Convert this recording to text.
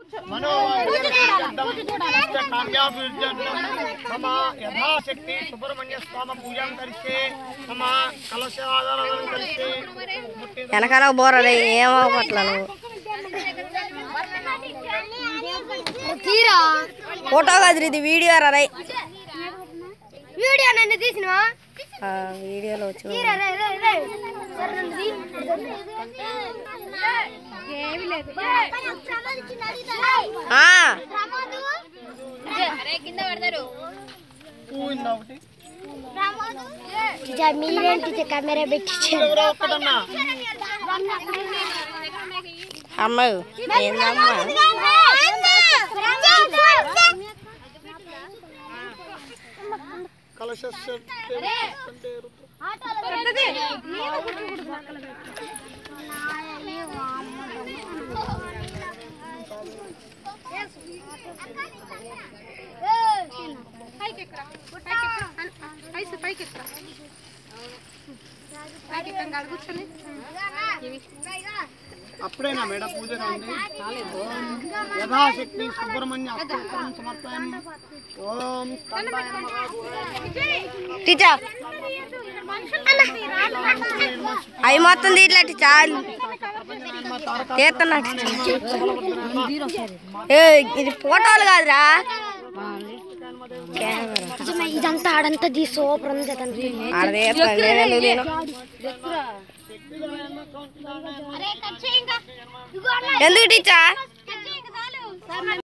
మమ యథాశక్తి సుబ్రహ్మణ్య స్వామి పూజాం కరిస్తే మమ కలశాధారం కరిస్తే వెనకాల బోర ఏమవట్లా నువ్వు తీరా ఫోటో కాదు ఇది వీడియో రా రై వీడియో నన్ను తీసినవా ఆ, వీడియోలో వచ్చి తీరా రే రే రే సరే నన్ను తీ. ఏమీ లేదు ఆ, కింద పడతారు పువ్వుందా ఒకటి మీరేంటి కెమెరా పెట్టించారు ఎవరో ఒక్కటన్నా అమ్మాయి ఏందమ్మా కలశ అప్పుడేనా మేడం పూజ రండి ఓం యథాశక్తి సుబ్రహ్మణ్య అష్టోత్తరం సమర్పయం ఓం స్కందాయ నమః టీచర్ అవి మొత్తం తీట్లా టీచర్ తీస్తున్నా ఏ ఇది ఫోటోలు కాదురా కెమెరా ఇదంతా ఆడంతా తీ సూపర్ ఉంది అదంతా ఆడ తీస్తాను, నేను ఎందుకు తీయను? ఎందుకు టీచర్